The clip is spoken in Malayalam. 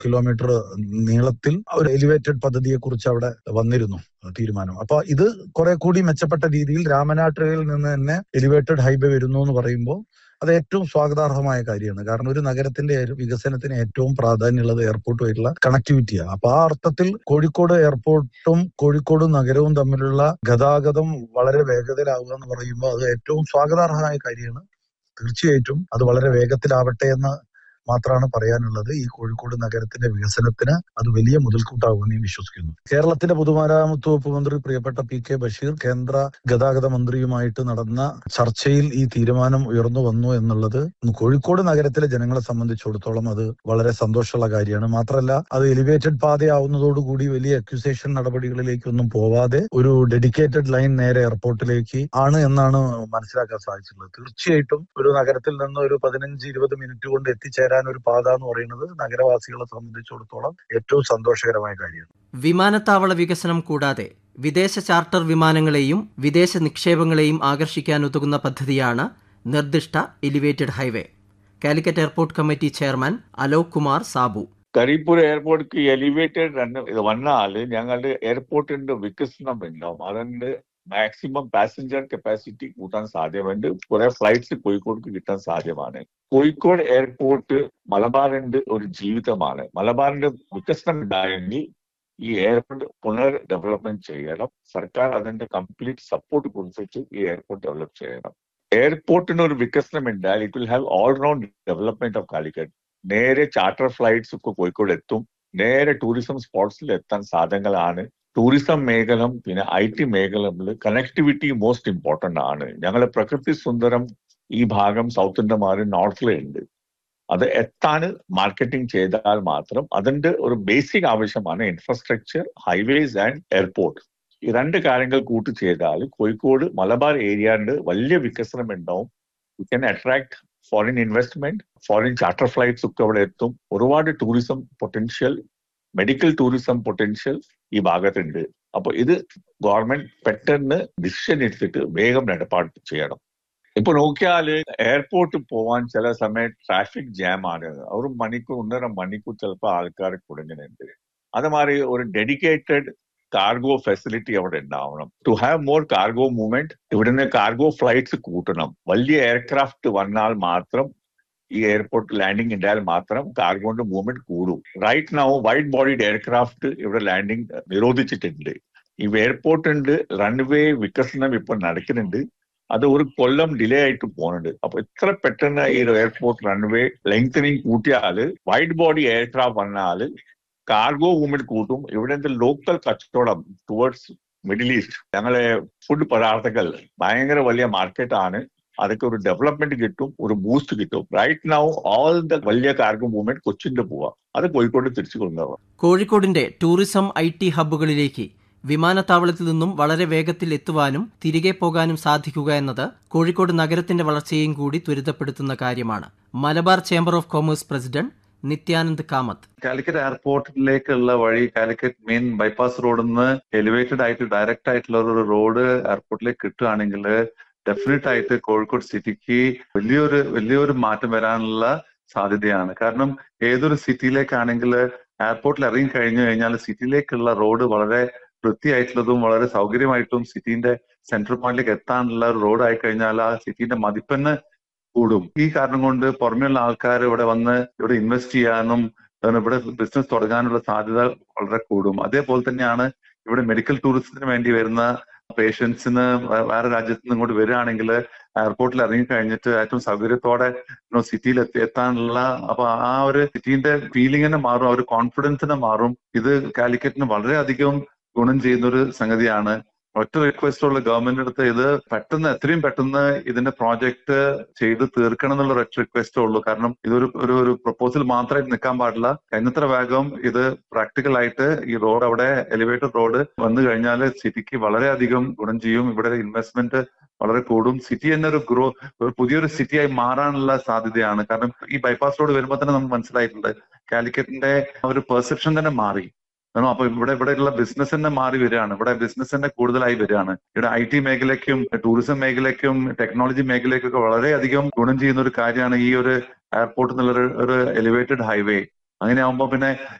കിലോമീറ്റർ നീളത്തിൽ ഒരു എലിവേറ്റഡ് പദ്ധതിയെ കുറിച്ച് അവിടെ വന്നിരുന്നു തീരുമാനം അപ്പൊ ഇത് കുറെ കൂടി മെച്ചപ്പെട്ട രീതിയിൽ രാമനാട്ടുകയിൽ നിന്ന് തന്നെ എലിവേറ്റഡ് ഹൈവേ വരുന്നു എന്ന് പറയുമ്പോൾ അത് ഏറ്റവും സ്വാഗതാർഹമായ കാര്യമാണ് കാരണം ഒരു നഗരത്തിന്റെ വികസനത്തിന് ഏറ്റവും പ്രാധാന്യമുള്ളത് എയർപോർട്ടുമായിട്ടുള്ള കണക്ടിവിറ്റിയാണ് അപ്പൊ ആ അർത്ഥത്തിൽ കോഴിക്കോട് എയർപോർട്ടും കോഴിക്കോട് നഗരവും തമ്മിലുള്ള ഗതാഗതം വളരെ വേഗത്തിലാവുക എന്ന് പറയുമ്പോൾ അത് ഏറ്റവും സ്വാഗതാർഹമായ കാര്യമാണ് തീർച്ചയായിട്ടും അത് വളരെ വേഗത്തിലാവട്ടെ എന്ന് മാത്രമാണ് പറയാനുള്ളത് ഈ കോഴിക്കോട് നഗരത്തിന്റെ വികസനത്തിന് അത് വലിയ മുതൽക്കൂട്ടാകുമെന്ന് ഞാൻ വിശ്വസിക്കുന്നു കേരളത്തിന്റെ പൊതുമരാമത്ത് വകുപ്പ് മന്ത്രി പ്രിയപ്പെട്ട പി കെ ബഷീർ കേന്ദ്ര ഗതാഗത മന്ത്രിയുമായിട്ട് നടന്ന ചർച്ചയിൽ ഈ തീരുമാനം ഉയർന്നു വന്നു എന്നുള്ളത് കോഴിക്കോട് നഗരത്തിലെ ജനങ്ങളെ സംബന്ധിച്ചിടത്തോളം അത് വളരെ സന്തോഷമുള്ള കാര്യമാണ് മാത്രമല്ല അത് എലിവേറ്റഡ് പാതയാവുന്നതോടുകൂടി വലിയ അക്യൂസേഷൻ നടപടികളിലേക്കൊന്നും പോവാതെ ഒരു ഡെഡിക്കേറ്റഡ് ലൈൻ നേരെ എയർപോർട്ടിലേക്ക് ആണ് എന്നാണ് മനസ്സിലാക്കാൻ സാധിച്ചിട്ടുള്ളത് തീർച്ചയായിട്ടും ഒരു നഗരത്തിൽ നിന്ന് ഒരു പതിനഞ്ച് ഇരുപത് മിനിറ്റ് കൊണ്ട് എത്തിച്ചേരാൻ ഒരു പാത എന്ന് പറയുന്നത് നഗരവാസികളെ സംബന്ധിച്ചിടത്തോളം ഏറ്റവും സന്തോഷകരമായ കാര്യമാണ് വിമാനത്താവള വികസനം കൂടാതെ വിദേശ ചാർട്ടർ വിമാനങ്ങളെയും വിദേശ നിക്ഷേപങ്ങളെയും ആകർഷിക്കാൻ ഉതകുന്ന പദ്ധതിയാണ് നിർദ്ദിഷ്ട elevated highway Calicut airport committee chairman Alok Kumar Sabu Karipur എയർപോർട്ടിക്ക് എലിവേറ്റഡ് റൺ ഇത് വന്നാൽ ഞങ്ങളുടെ എയർപോർട്ടിന്റെ വികസനം ഉണ്ടാവും അതിന്റെ മാക്സിമം പാസഞ്ചർ കപ്പാസിറ്റി കൂട്ടാൻ സാധ്യമുണ്ട് കുറെ ഫ്ലൈറ്റ്സ് കോഴിക്കോട് കിട്ടാൻ സാധ്യമാണ് കോഴിക്കോട് എയർപോർട്ട് മലബാറിന്റെ ഒരു ജീവിതമാണ് മലബാറിന്റെ വികസനം ഉണ്ടായെങ്കിൽ ഈ എയർപോർട്ട് പുനർ ഡെവലപ്മെന്റ് ചെയ്യണം സർക്കാർ അതിന്റെ കംപ്ലീറ്റ് സപ്പോർട്ട് കൊടുത്തിട്ട് ഈ എയർപോർട്ട് ഡെവലപ്പ് ചെയ്യണം എയർപോർട്ടിന് ഒരു വികസനം ഉണ്ടായാൽ it will have all round development of Calicut നേരെ ചാർട്ടർ ഫ്ലൈറ്റ്സ് ഒക്കെ കോഴിക്കോട് എത്തും നേരെ ടൂറിസം സ്പോട്ട്സിൽ എത്താൻ സാധ്യതകളാണ് ടൂറിസം മേഖലം പിന്നെ ഐ ടി മേഖലയിൽ കണക്ടിവിറ്റി മോസ്റ്റ് ഇമ്പോർട്ടന്റ് ആണ് ഞങ്ങളെ പ്രകൃതി സുന്ദരം ഈ ഭാഗം സൗത്തിന്റെ മാറി നോർത്തിലുണ്ട് അത് എത്താൻ മാർക്കറ്റിംഗ് ചെയ്താൽ മാത്രം അതിന്റെ ഒരു ബേസിക് ആവശ്യമാണ് ഇൻഫ്രാസ്ട്രക്ചർ ഹൈവേസ് ആൻഡ് എയർപോർട്ട് ഈ രണ്ട് കാര്യങ്ങൾ കൂട്ടി ചെയ്താൽ കോഴിക്കോട് മലബാർ ഏരിയയുടെ വലിയ വികസനം ഉണ്ടാവും you can attract foreign investment foreign charter flights ഒക്കെ അവിടെ എത്തും ഒരുപാട് tourism potential medical tourism potential ഈ ഭാഗത്തുണ്ട് അപ്പൊ ഇത് ഗവൺമെന്റ് പെട്ടെന്ന് ഡിസിഷൻ എടുത്തിട്ട് വേഗം നടപ്പാട് ചെയ്യണം ഇപ്പൊ നോക്കിയാല് എയർപോർട്ടിൽ പോവാൻ ചില സമയം ട്രാഫിക് ജാം ആണ് ഒരു മണിക്കൂർ ഒന്നര മണിക്കൂർ ചിലപ്പോൾ ആൾക്കാർ കുടുങ്ങുന്നുണ്ട് അതുമാതിരി ഒരു ഡെഡിക്കേറ്റഡ് കാർഗോ ഫെസിലിറ്റി അവിടെ ഉണ്ടാവണം to have more cargo movement ഇവിടുന്ന് കാർഗോ ഫ്ലൈറ്റ്സ് കൂട്ടണം വലിയ എയർക്രാഫ്റ്റ് വന്നാൽ മാത്രം ഈ എയർപോർട്ട് ലാൻഡിംഗ് ഉണ്ടായാൽ മാത്രം കാർഗോന്റെ മൂവ്മെന്റ് കൂടും right now wide bodied aircraft ഇവിടെ ലാൻഡിംഗ് നിരോധിച്ചിട്ടുണ്ട് ഈ എയർപോർട്ടിന്റെ റൺവേ വികസനം ഇപ്പൊ നടക്കുന്നുണ്ട് അത് ഒരു കൊല്ലം ഡിലേ ആയിട്ട് പോകുന്നുണ്ട് അപ്പൊ എത്ര പെട്ടെന്ന് ഈ എയർപോർട്ട് റൺവേ ലെങ്തനിങ് കൂട്ടിയാല് വൈഡ് ബോഡി എയർക്രാഫ്റ്റ് വന്നാൽ കാർഗോ മൂവ്മെന്റ് കൂട്ടും ഇവിടെ ലോക്കൽ കച്ചവടം ടുവേർഡ്സ് മിഡിൽ ഈസ്റ്റ് ഞങ്ങളെ ഫുഡ് പദാർത്ഥങ്ങൾ ഭയങ്കര വലിയ മാർക്കറ്റാണ് അതൊക്കെ ഒരു ഡെവലപ്മെന്റ് കിട്ടും ഒരു ബൂസ്റ്റ് കിട്ടും റൈറ്റ് നൗ ഓൾ ദ വലിയ കാർഗോ മൂവ്മെന്റ് കൊച്ചിന്റെ പോവാ അത് കോഴിക്കോട് തിരിച്ചു കൊണ്ടുപോവാം കോഴിക്കോടിന്റെ ടൂറിസം ഐ ടി ഹബ്ബുകളിലേക്ക് വിമാനത്താവളത്തിൽ നിന്നും വളരെ വേഗത്തിൽ എത്തുവാനും തിരികെ പോകാനും സാധിക്കുക എന്നത് കോഴിക്കോട് നഗരത്തിന്റെ വളർച്ചയെയും കൂടി ത്വരിതപ്പെടുത്തുന്ന കാര്യമാണ് Malabar chamber of commerce president Nityanand Kamath Calicut എയർപോർട്ടിലേക്കുള്ള വഴി കാലിക്കറ്റ് മെയിൻ ബൈപ്പാസ് റോഡിൽ നിന്ന് എലിവേറ്റഡ് ആയിട്ട് ഡയറക്റ്റ് ആയിട്ടുള്ള ഒരു റോഡ് എയർപോർട്ടിലേക്ക് കിട്ടുകയാണെങ്കിൽ ഡെഫിനറ്റ് ആയിട്ട് കോഴിക്കോട് സിറ്റിക്ക് വലിയൊരു വലിയൊരു മാറ്റം വരാനുള്ള സാധ്യതയാണ് കാരണം ഏതൊരു സിറ്റിയിലേക്കാണെങ്കിൽ എയർപോർട്ടിൽ ഇറങ്ങി കഴിഞ്ഞു കഴിഞ്ഞാൽ സിറ്റിയിലേക്കുള്ള റോഡ് വളരെ വൃത്തിയായിട്ടുള്ളതും വളരെ സൗകര്യമായിട്ടും സിറ്റിന്റെ സെൻട്രൽ പോയിന്റിലേക്ക് എത്താനുള്ള ഒരു റോഡ് ആയി കഴിഞ്ഞാൽ ആ സിറ്റിന്റെ മതിപ്പന്നെ കൂടും ഈ കാരണം കൊണ്ട് പുറമെയുള്ള ആൾക്കാർ ഇവിടെ വന്ന് ഇവിടെ ഇൻവെസ്റ്റ് ചെയ്യാനും ഇവിടെ ബിസിനസ് തുടങ്ങാനുള്ള സാധ്യത വളരെ കൂടും അതേപോലെ തന്നെയാണ് ഇവിടെ മെഡിക്കൽ ടൂറിസത്തിന് വേണ്ടി വരുന്ന പേഷ്യൻസിന് വേറെ രാജ്യത്ത് നിന്ന് ഇങ്ങോട്ട് വരികയാണെങ്കിൽ എയർപോർട്ടിൽ ഇറങ്ങി കഴിഞ്ഞിട്ട് ഏറ്റവും സൗകര്യത്തോടെ സിറ്റിയിൽ എത്തി എത്താനുള്ള അപ്പൊ ആ ഒരു സിറ്റീന്റെ ഫീലിംഗിനെ മാറും ആ ഒരു കോൺഫിഡൻസിനെ മാറും ഇത് കാലിക്കറ്റിന് വളരെയധികം ഗുണം ചെയ്യുന്ന ഒരു സംഗതിയാണ് ഒറ്റ റിക്വസ്റ്റ് ഉള്ള ഗവൺമെന്റ് അടുത്ത് ഇത് പെട്ടെന്ന് എത്രയും പെട്ടെന്ന് ഇതിന്റെ പ്രോജക്ട് ചെയ്ത് തീർക്കണം എന്നുള്ള ഒറ്റ റിക്വസ്റ്റേ ഉള്ളൂ കാരണം ഇതൊരു ഒരു ഒരു പ്രപ്പോസൽ മാത്രമായിട്ട് നിൽക്കാൻ പാടില്ല എന്നത്ര വേഗം ഇത് പ്രാക്ടിക്കൽ ആയിട്ട് ഈ റോഡ് അവിടെ എലിവേറ്റഡ് റോഡ് വന്നു കഴിഞ്ഞാൽ സിറ്റിക്ക് വളരെയധികം ഗുണം ചെയ്യും ഇവിടെ ഇൻവെസ്റ്റ്മെന്റ് വളരെ കൂടും സിറ്റി തന്നെ ഒരു ഗ്രോ ഒരു പുതിയൊരു സിറ്റിയായി മാറാനുള്ള സാധ്യതയാണ് കാരണം ഈ ബൈപ്പാസ് റോഡ് വരുമ്പോൾ തന്നെ നമുക്ക് മനസ്സിലായിട്ടുണ്ട് കാലിക്കറ്റിന്റെ ഒരു പെർസെപ്ഷൻ തന്നെ മാറി കാരണം അപ്പൊ ഇവിടെ ഇവിടെയുള്ള ബിസിനസ് തന്നെ മാറി വരികയാണ് ഇവിടെ ബിസിനസ് തന്നെ കൂടുതലായി വരികയാണ് ഇവിടെ ഐ ടി മേഖലയ്ക്കും ടൂറിസം മേഖലയ്ക്കും ടെക്നോളജി മേഖലയ്ക്കൊക്കെ വളരെയധികം ഗുണം ചെയ്യുന്ന ഒരു കാര്യമാണ് ഈ ഒരു എയർപോർട്ട് എന്നുള്ള ഒരു എലിവേറ്റഡ് ഹൈവേ അങ്ങനെ ആകുമ്പോൾ പിന്നെ